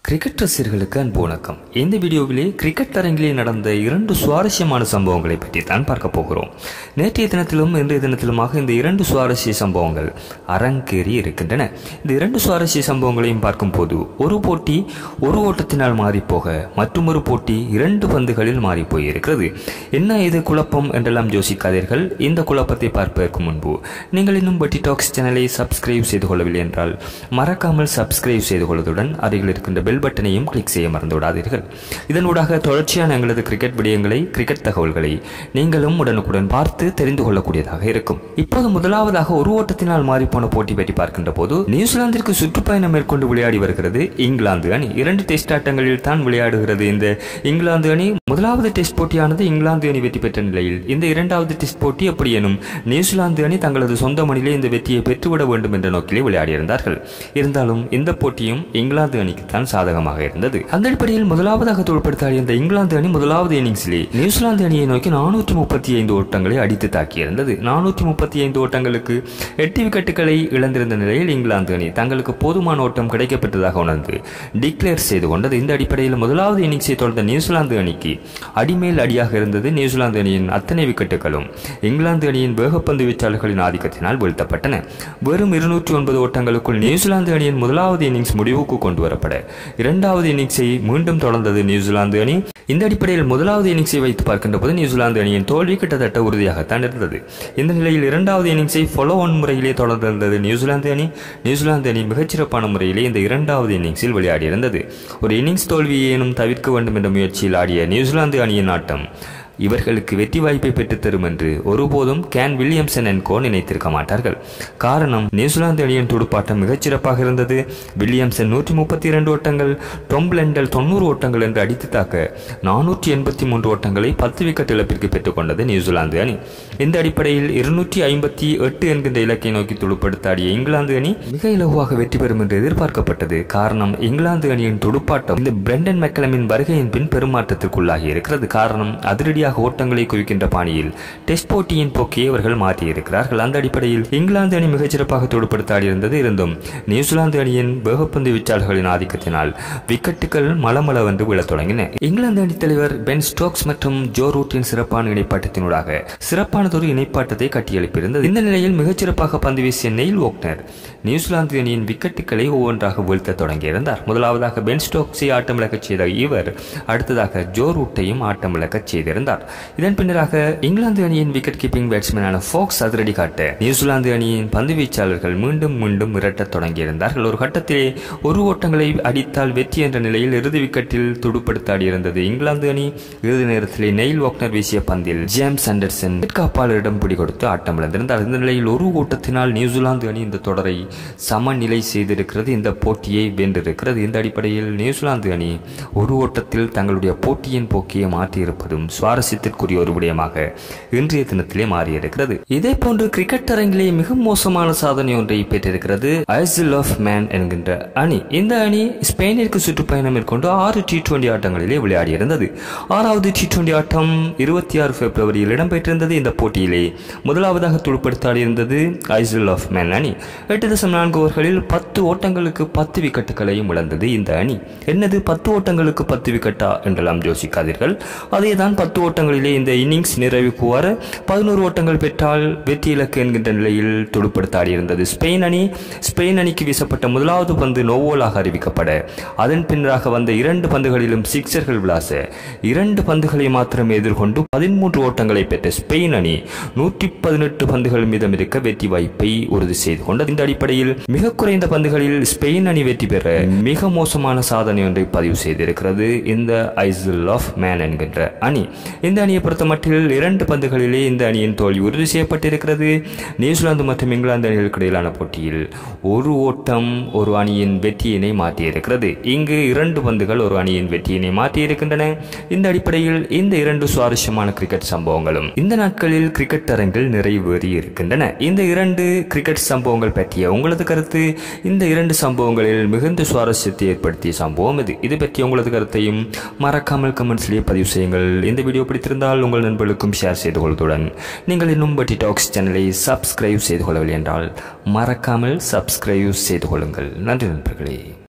cricket ரசிகர்களுக்கு அன்பு வணக்கம் இந்த வீடியோவிலே கிரிக்கெட் அரங்கிலே நடந்த இரண்டு சுவாரஸ்யமான சம்பவங்களை பற்றி தான் பார்க்க போகிறோம் நேற்றைய தினத்திலும் இன்றைய தினத்திலுமாக இந்த இரண்டு சுவாரஸ்ய சம்பவங்கள் அரங்கேறி இருக்கின்றன இந்த இரண்டு சுவாரஸ்ய சம்பவங்களையும் பார்க்கும்போது ஒரு போட்டி ஒரு ஓட்டத்தினால் மாறிப்போக மற்றொரு போட்டி இரண்டு பந்துகளில் மாறி போயிருக்கிறது என்ன இது குழப்பம் என்றெல்லாம் யோசிக்காதீர்கள் இந்த குழப்பத்தை பார்ப்பதற்கு முன்பு நீங்கள் இன்னும் பட்டி டாக்ஸ் சேனலை சப்ஸ்கிரைப் செய்து கொள்ளவில்லை என்றால் மறக்காமல் சப்ஸ்கிரைப் செய்து கொள்வதுடன் அருகில் இருக்கின்ற பெல் பட்டனையும் கிளிக் செய்ய மறந்து விடாதீர்கள் இதனூடாக தொடர்ச்சியான எங்களது கிரிக்கெட் விடயங்களை கிரிக்கெட் தகவல்களை நீங்களும் உடனுக்குடன் பார்த்து தெரிந்து கொள்ளக்கூடியதாக இருக்கும் இப்போது முதலாவதாக ஒரு ஓட்டத்தினால் மாறிப்போன போட்டி பற்றி பார்க்கின்ற போது நியூசிலாந்திற்கு சுற்றுப்பயணம் மேற்கொண்டு விளையாடி வருகிறது இங்கிலாந்து அணி இரண்டு டெஸ்ட் ஆட்டங்களில் தான் விளையாடுகிறது இந்த இங்கிலாந்து அணி முதலாவது டெஸ்ட் போட்டியானது இங்கிலாந்து அணி வெற்றி பெற்ற நிலையில் இந்த இரண்டாவது டெஸ்ட் போட்டி எப்படி எனும் நியூசிலாந்து அணி தங்களது சொந்த மணிலே இந்த வெற்றியை பெற்றுவிட வேண்டும் என்ற நோக்கிலே விளையாடியிருந்தார்கள் இருந்தாலும் இந்த போட்டியும் இங்கிலாந்து அணிக்கு தான் சாதகமாக இருந்தது அந்த அடிப்படையில் முதலாவதாக தோல்படுத்தாடிய இந்த இங்கிலாந்து அணி முதலாவது இன்னிங்ஸிலே நியூசிலாந்து அணியை நோக்கி நானூற்றி முப்பத்தி ஐந்து ஓட்டங்களை அடித்து தாக்கியிருந்தது நானூற்றி முப்பத்தி ஐந்து ஓட்டங்களுக்கு எட்டு விக்கெட்டுகளை இழந்திருந்த நிலையில் இங்கிலாந்து அணி தங்களுக்கு போதுமான ஓட்டம் கிடைக்கப்பட்டதாக உணர்ந்து டிக்ளேர் செய்து கொண்டது இந்த அடிப்படையில் முதலாவது இன்னிங்ஸை தொடர்ந்த நியூசிலாந்து அணிக்கு அடிமேல் அடியாக இருந்தது நியூசிலாந்து அணியின் அத்தனை விக்கெட்டுகளும் இங்கிலாந்து அணியின் வேகப்பந்து வீச்சாளர்களின் ஆதிக்கத்தினால் வீழ்த்தப்பட்டன வெறும் இருநூற்றி ஒன்பது ஓட்டங்களுக்குள் நியூசிலாந்து அணியின் முதலாவது இன்னிங்ஸ் முடிவுக்கு கொண்டு வரப்பட இரண்டாவது இன்னிங்ஸை மீண்டும் தொடர்ந்தது நியூசிலாந்து அணி இந்த அடிப்படையில் முதலாவது இன்னிங்ஸை வைத்து பார்க்கின்ற போது நியூசிலாந்து அணியின் தோல்வி கிட்டத்தட்ட உறுதியாகத்தான் இருந்தது இந்த நிலையில் இரண்டாவது இன்னிங்ஸை ஃபாலோ ஒன் முறையிலே தொடர்ந்திருந்தது நியூசிலாந்து அணி நியூசிலாந்து அணி மிகச்சிறப்பான முறையிலே இந்த இரண்டாவது இன்னிங்ஸில் விளையாடியிருந்தது ஒரு இன்னிங்ஸ் தோல்வியேனும் தவிர்க்க வேண்டும் என்ற முயற்சியில் ஆடிய நியூசிலாந்து அணியின் ஆட்டம் இவர்களுக்கு வெற்றி வாய்ப்பை பெற்றுத்தரும் என்று ஒருபோதும் கேன் வில்லியம்சன் அண்ட் கோ நினைத்திருக்க மாட்டார்கள் காரணம் நியூசிலாந்து அணியின் துடுப்பாட்டம் மிகச்சிறப்பாக இருந்தது வில்லியம்சன் நூற்றி முப்பத்தி இரண்டு ஓட்டங்கள் டொம் லெண்டல் தொண்ணூறு ஓட்டங்கள் என்று அடித்து தாக்க நானூற்றி எண்பத்தி மூன்று ஓட்டங்களை பத்து விக்கெட் இழப்பிற்கு பெற்றுக்கொண்டது நியூசிலாந்து அணி இந்த அடிப்படையில் இருநூற்றி ஐம்பத்தி எட்டு என்கின்ற இலக்கை நோக்கி துடுப்படுத்தாடிய இங்கிலாந்து அணி மிக இலகுவாக வெற்றி பெறும் என்று எதிர்பார்க்கப்பட்டது காரணம் இங்கிலாந்து அணியின் துடுப்பாட்டம் இந்த பிரெண்டன் மெக்கலமின் வருகையின் பின் பெருமாற்றத்திற்குள்ளாகி இருக்கிறது காரணம் அதிரடி சரியாக ஓட்டங்களை குவிக்கின்ற பாணியில் டெஸ்ட் போட்டியின் போக்கை அவர்கள் மாற்றியிருக்கிறார்கள் அந்த அடிப்படையில் இங்கிலாந்து அணி மிகச்சிறப்பாக தொடுப்படுத்தாடியிருந்தது இருந்தும் நியூசிலாந்து அணியின் வேகப்பந்து வீச்சாளர்களின் ஆதிக்கத்தினால் விக்கெட்டுகள் மலமளவென்று விழத் தொடங்கின இங்கிலாந்து அணி தலைவர் பென் ஸ்டோக்ஸ் மற்றும் ஜோ ரூட்டின் சிறப்பான இணைப்பாட்டத்தினூடாக சிறப்பானதொரு இணைப்பாட்டத்தை கட்டியெழுப்பியிருந்தது இந்த நிலையில் மிகச்சிறப்பாக பந்து வீசிய நெயில் ஓக்னர் நியூசிலாந்து அணியின் விக்கெட்டுகளை ஒவ்வொன்றாக வீழ்த்த தொடங்கியிருந்தார் முதலாவதாக பென் ஸ்டோக்ஸை ஆட்டமிழக்கச் செய்த இவர் அடுத்ததாக ஜோ ரூட்டையும் ஆட்டமிழக்கச் செய்திருந்தார் இதன் பின்னராக இங்கிலாந்து அணியின் விக்கெட் கீப்பிங் பேட்ஸ்மேனான ஃபோக்ஸ் அதிரடி காட்ட நியூசிலாந்து அணியின் பந்து வீச்சாளர்கள் மீண்டும் மீண்டும் மிரட்டத் தொடங்கியிருந்தார்கள் ஒரு கட்டத்திலே ஒரு ஓட்டங்களை அடித்தால் வெற்றி என்ற நிலையில் இறுதி விக்கெட்டில் துடுப்படுத்தாடியிருந்தது இங்கிலாந்து அணி இறுதி நேரத்திலே நெயில் வாக்னர் வீசிய பந்தில் ஜேம்ஸ் அண்டர்சன் காப்பாளரிடம் பிடிகொடுத்து ஆட்டம் இழந்திருந்தார் இந்த நிலையில் ஒரு ஓட்டத்தினால் நியூசிலாந்து அணி இந்த தொடரை சமநிலை செய்திருக்கிறது இந்த போட்டியை வென்றிருக்கிறது இந்த அடிப்படையில் நியூசிலாந்து அணி ஒரு ஓட்டத்தில் தங்களுடைய போட்டியின் போக்கியை மாற்றியிருப்பதும் சுவாரஸ்யத்திற்குரிய ஒரு விடயமாக இன்றைய தினத்திலே மாறியிருக்கிறது இதே போன்று கிரிக்கெட் அரங்கிலே மிக மோசமான சாதனை ஒன்றை பெற்றிருக்கிறது ஐசில் ஆஃப் மேன் என்கின்ற அணி இந்த அணி ஸ்பெயினிற்கு சுற்றுப்பயணம் மேற்கொண்டு ஆறு டி டுவெண்டி ஆட்டங்களிலே விளையாடியிருந்தது ஆறாவது டி டுவெண்டி ஆட்டம் இருபத்தி ஆறு பிப்ரவரியில் இடம்பெற்றிருந்தது இந்த போட்டியிலே முதலாவதாக துடுப்படுத்தாடியிருந்தது ஐசில் ஆஃப் மேன் அணி எட்டு தசம் நான்கு ஓவர்களில் பத்து ஓட்டங்களுக்கு பத்து விக்கெட்டுகளையும் இழந்தது இந்த அணி என்னது பத்து ஓட்டங்களுக்கு பத்து விக்கெட்டா என்றெல்லாம் யோசிக்காதீர்கள் அதே தான் பத்து ஓட்டங்களிலே இந்த இன்னிங்ஸ் நிறைவுக்கு வர பதினோரு ஓட்டங்கள் பெற்றால் வெற்றி இலக்கு என்கின்ற நிலையில் துடுப்படுத்தாடியிருந்தது ஸ்பெயின் அணி ஸ்பெயின் அணிக்கு வீசப்பட்ட முதலாவது பந்து நோவோலாக அறிவிக்கப்பட அதன் பின்னராக வந்த இரண்டு பந்துகளிலும் சிக்சர்கள் விளாச இரண்டு பந்துகளை மாத்திரமே எதிர்கொண்டு பதிமூன்று ஓட்டங்களை பெற்ற ஸ்பெயின் அணி நூற்றி பதினெட்டு பந்துகள் மீதம் இருக்க வெற்றி வாய்ப்பை உறுதி செய்து கொண்டது இந்த அடிப்படையில் மிக குறைந்த பந்துகளில் ஸ்பெயின் அணி வெற்றி பெற மிக மோசமான சாதனை ஒன்றை பதிவு செய்திருக்கிறது இந்த ஐசில் ஆஃப் மேன் என்கின்ற அணி இந்த அணியை பொறுத்த மட்டில் இரண்டு பந்துகளிலே இந்த அணியின் தோல்வி உறுதி செய்யப்பட்டிருக்கிறது நியூசிலாந்து மற்றும் இங்கிலாந்து அணிகளுக்கு இடையிலான போட்டியில் ஒரு ஓட்டம் ஒரு அணியின் வெற்றியினை மாற்றியிருக்கிறது இங்கு இரண்டு பந்துகள் ஒரு அணியின் வெற்றியினை மாற்றியிருக்கின்றன இந்த அடிப்படையில் இந்த இரண்டு சுவாரஸ்யமான கிரிக்கெட் சம்பவங்களும் இந்த நாட்களில் கிரிக்கெட் அரங்கில் நிறைவேறி இருக்கின்றன இந்த இரண்டு கிரிக்கெட் சம்பவங்கள் பற்றிய உங்களது கருத்து இந்த இரண்டு சம்பவங்களில் மிகுந்த சுவாரஸ்யத்தை ஏற்படுத்திய சம்பவம் இது இது பற்றி உங்களது கருத்தையும் மறக்காமல் கமெண்ட்ஸ்லேயே பதிவு செய்யுங்கள் இந்த வீடியோ பிடித்திருந்தால் உங்கள் நண்பர்களுக்கும் ஷேர் செய்து கொள்வதுடன் நீங்கள் இன்னும் பட்டி டாக்ஸ் சேனலை சப்ஸ்கிரைப் செய்து கொள்ளவில்லை என்றால் மறக்காமல் சப்ஸ்கிரைப் செய்து கொள்ளுங்கள் நன்றி நண்பர்களே